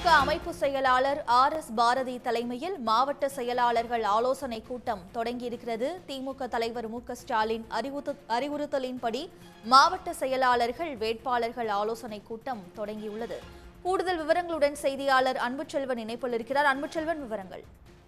திமுக அமைப்பு செயலாளர் R S Bharathi தலைமையில் மாவட்ட செயலாளர்கள் ஆலோசனை கூட்டம் தொடங்கியிருக்கிறது திமுக தலைவர் மு க ஸ்டாலின் அறிவுறுத்த- அறிவுறுத்தலின்படி மாவட்ட செயலாளர்கள் வேட்பாளர்கள் ஆலோசனை கூட்டம் தொடங்கியுள்ளது கூடுதல் விவரங்களுடன் செய்தியாளர் அன்புச்செல்வன் இணைப்பில் இருக்கிறார் அன்புச்செல்வன் விவரங்கள்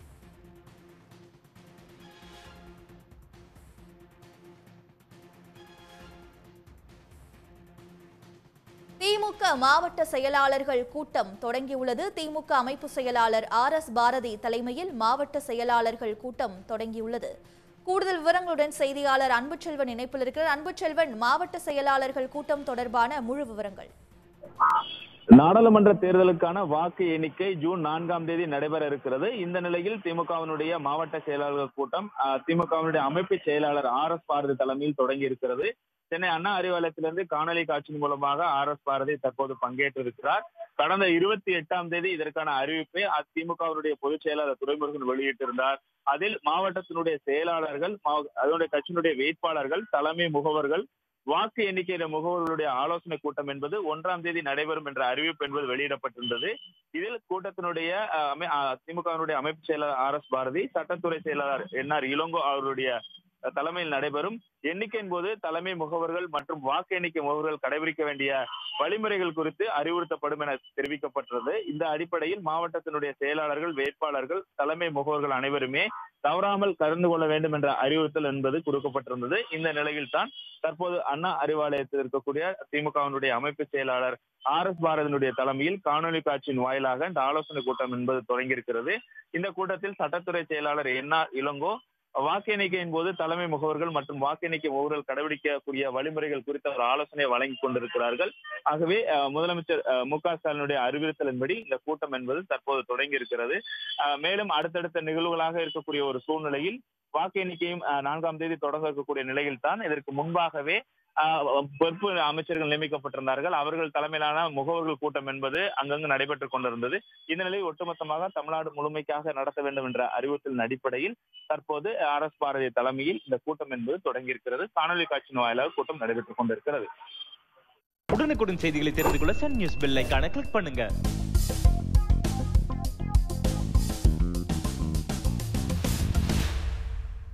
திமுக மாவட்ட செயலாளர்கள் கூட்டம் தொடங்கியுள்ளது திமுக அமைப்பு செயலாளர் ஆர் எஸ் பாரதி தலைமையில் மாவட்ட செயலாளர்கள் கூட்டம் தொடங்கியுள்ளது கூடுதல் விவரங்களுடன் செய்தியாளர் அன்புச்செல்வன் இணைப்பில் இருக்கிறார் அன்புச்செல்வன் மாவட்ட செயலாளர்கள் கூட்டம் தொடர்பான முழு விவரங்கள் நாடாளுமன்ற தேர்தலுக்கான வாக்கு எண்ணிக்கை ஜூன் நான்காம் தேதி நடைபெற இருக்கிறது இந்த நிலையில் திமுகவினுடைய மாவட்ட செயலாளர்கள் கூட்டம் அஹ், திமுகவினுடைய அமைப்பு செயலாளர் ஆர் எஸ் பாரதி தலைமையில் தொடங்கி இருக்கிறது சென்னை அண்ணா அறிவாலயத்திலிருந்து காணொலி காட்சி மூலமாக ஆர் எஸ் பாரதி தற்போது பங்கேற்றிருக்கிறார் கடந்த இருபத்தி எட்டாம் தேதி இதற்கான அறிவிப்பை திமுகவினுடைய பொதுச் செயலாளர் துரைமுருகன் வெளியிட்டிருந்தார் அதில் மாவட்டத்தினுடைய செயலாளர்கள் மாவ- அதனுடைய கட்சியினுடைய வேட்பாளர்கள் தலைமை முகவர்கள் வாக்கு எண்ணிக்கையில முகவர்களுடைய ஆலோசனை கூட்டம் என்பது ஒன்றாம் தேதி நடைபெறும் என்ற அறிவிப்பு என்பது வெளியிடப்பட்டிருந்தது இதில் கூட்டத்தினுடைய அஹ், அமை- அஹ், திமுகவினுடைய அமைப்பு செயலாளர் ஆர் எஸ் பாரதி சட்டத்துறை செயலாளர் என் ஆர் இளங்கோ அவருடைய அஹ், தலைமையில் நடைபெறும் எண்ணிக்கையின் போது தலைமை முகவர்கள் மற்றும் வாக்கு எண்ணிக்கை முகவர்கள் கடைபிடிக்க வேண்டிய வழிமுறைகள் குறித்து அறிவுறுத்தப்படும் என தெரிவிக்கப்பட்டுள்ளது இந்த அடிப்படையில் மாவட்டத்தினுடைய செயலாளர்கள் வேட்பாளர்கள் தலைமை முகவர்கள் அனைவருமே தவறாமல் கலந்து கொள்ள வேண்டும் என்ற அறிவுறுத்தல் என்பது கொடுக்கப்பட்டிருந்தது இந்த நிலையில் தான் தற்போது அண்ணா அறிவாலயத்தில் இருக்கக்கூடிய திமுகவினுடைய அமைப்பு செயலாளர் ஆர் எஸ் பாரதியினுடைய தலைமையில் காணொலி காட்சியின் வாயிலாக இந்த ஆலோசனை கூட்டம் என்பது தொடங்கியிருக்கிறது இந்த கூட்டத்தில் சட்டத்துறை செயலாளர் என் ஆர் இளங்கோ வாக்கு எண்ணிக்கையின் போது தலைமை முகவர்கள் மற்றும் வாக்கு எண்ணிக்கை முகவர்கள் கடைபிடிக்கக்கூடிய வழிமுறைகள் குறித்த ஒரு ஆலோசனை வழங்கி கொண்டிருக்கிறார்கள் ஆகவே அஹ், முதலமைச்சர் அஹ், மு க ஸ்டாலினுடைய அறிவுறுத்தலின்படி இந்த கூட்டம் என்பது தற்போது தொடங்கி இருக்கிறது அஹ், மேலும் அடுத்தடுத்த நிகழ்வுகளாக இருக்கக்கூடிய ஒரு சூழ்நிலையில் வாக்கு எண்ணிக்கையும் அஹ், நான்காம் தேதி தொடங்க இருக்கக்கூடிய நிலையில் தான் இதற்கு முன்பாகவே அஹ், பொறுப்பு அமைச்சர்கள் நியமிக்கப்பட்டிருந்தார்கள் அவர்கள் தலைமையிலான முகவர்கள் கூட்டம் என்பது அங்கங்கு நடைபெற்றுக் கொண்டிருந்தது இந்த நிலையில் ஒட்டுமொத்தமாக தமிழ்நாடு முழுமைக்காக நடத்த வேண்டும் என்ற அறிவுறுத்தலின் அடிப்படையில் தற்போது ஆர் எஸ் பாரதி தலைமையில் இந்த கூட்டம் என்பது தொடங்கியிருக்கிறது காணொலி காட்சியின் வாயிலாக கூட்டம் நடைபெற்றுக் கொண்டிருக்கிறது உடனுக்குடன் செய்திகளை தெரிந்து கொள்ள சன் நியூஸ் பெல் ஐகானை கிளிக் பண்ணுங்க